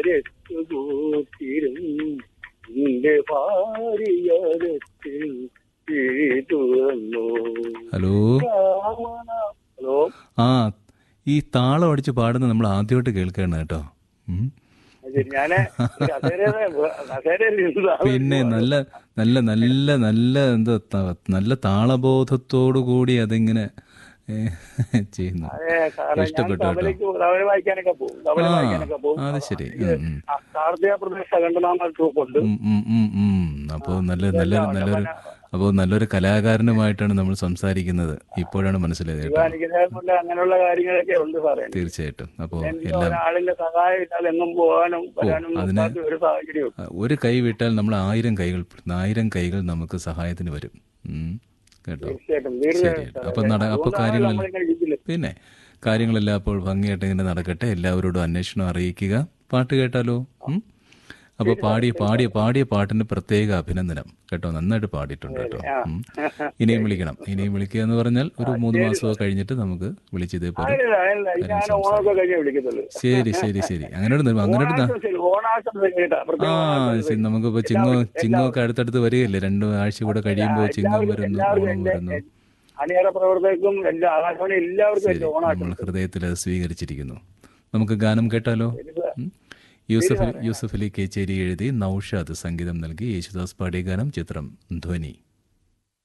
താരത്തു കൂത്തിരും നിന്റെ ഭാര്യത്തിൽ തുറന്നു hello രാമന hello ആ ഈ താളം അടിച്ച് പാടുന്നത് നമ്മൾ ആദ്യമായിട്ട് കേൾക്കുകയാണ് കേട്ടോ ഉം. അത് ഞാന് കസേരയിൽ ഇരുന്നതാണ്. പിന്നെ നല്ല നല്ല നല്ല നല്ല എന്താ ത- നല്ല താളബോധത്തോടു കൂടി അതിങ്ങനെ ഏ, ചെയ്യുന്നു അതെ സാറേ ഞാൻ ഇഷ്ടപ്പെട്ടു കേട്ടോ തബലയ്ക്ക് തബല വായിക്കാനൊക്കെ പോകും തബല ആ വായിക്കാനൊക്കെ പോകും അത് ശരി ഉം, ഉം. കാർത്തിക പ്രദേശ സംഘടനാ ട്രൂപ്പുണ്ട് ഉം, ഉം, ഉം, ഉം. അപ്പോ നല്ല നല്ലൊരു നല്ലൊരു അപ്പോൾ നല്ലൊരു കലാകാരനുമായിട്ടാണ് നമ്മൾ സംസാരിക്കുന്നത് ഇപ്പോഴാണ് മനസ്സിലായത് കേട്ടോ അനുഗ്രഹമുള്ള അങ്ങനെയുള്ള കാര്യങ്ങളൊക്കെ ഉണ്ട് സാറേ തീർച്ചയായിട്ടും അപ്പോൾ എനിക്ക് എല്ലാം ഒരാളിന്റെ സഹായം ഇല്ലാതെ എങ്ങും പോകാനും വരാനും അതിന് പറ്റാത്ത ഒരു സാഹചര്യം ആ, ഒരു കൈ വിട്ടാൽ നമ്മൾ ആയിരം കൈകൾ ആയിരം കൈകൾ നമുക്ക് സഹായത്തിന് വരും ഉം. കേട്ടോ തീർച്ചയായിട്ടും ശരി തീർച്ചയായിട്ടും അപ്പൊ നട അപ്പൊ അതുകൊണ്ടാണ് കാര്യങ്ങളെല്ലാം നമ്മളിങ്ങനെ ഇരിക്കുന്നത്. പിന്നെ കാര്യങ്ങളെല്ലാം അപ്പോൾ ഭംഗിയായിട്ട് ഇങ്ങനെ നടക്കട്ടെ എല്ലാവരോടും അന്വേഷണം അറിയിക്കുക പാട്ട് കേട്ടാലോ ഉം? അപ്പോൾ പാടിയ പാടിയ പാടിയ പാട്ടിന് പ്രത്യേക അഭിനന്ദനം കേട്ടോ നന്നായിട്ട് പാടിയിട്ടുണ്ട് കേട്ടോ ഉം. ഇനിയും വിളിക്കണം ഇനിയും വിളിക്കുക എന്ന് പറഞ്ഞാൽ ഒരു മൂന്ന് മാസമൊക്കെ കഴിഞ്ഞിട്ട് നമുക്ക് വിളിച്ച് ഇതേപോലെ ഇല്ല, ഇല്ല, ഞാൻ ഓണമൊക്കെ കഴിഞ്ഞേ വിളിക്കത്തുള്ളൂ ശരി ശരി ശരി അങ്ങനെ അങ്ങനെ ഓണാശംസ ഓണാശംസ കേട്ടാ ആ പ്രത്യേക ഓണാശംസ. ശരി നമുക്കിപ്പോ ചിങ്ങോ ചിങ്ങമൊക്കെ അടുത്തടുത്ത് വരികയല്ലേ രണ്ടു ആഴ്ച കൂടെ കഴിയുമ്പോൾ ചിങ്ങം വരുന്നു എല്ലാവർക്കും ഓണം എന്റെ വരുന്നു അണിയറ പ്രവർത്തകർക്കും എല്ലാ ആകാശവാണി എല്ലാവർക്കും എന്റെ ഓണാശംസ നമ്മൾ ഹൃദയത്തിൽ അത് സ്വീകരിച്ചിരിക്കുന്നു നമുക്ക് ഗാനം കേട്ടാലോ ഉം? യൂസഫ് യൂസഫ് അലി കേച്ചേരി എഴുതി നൌഷാദ് സംഗീതം നൽകി യേശുദാസ് പാടിയ ഗാനം ചിത്രം ധ്വനി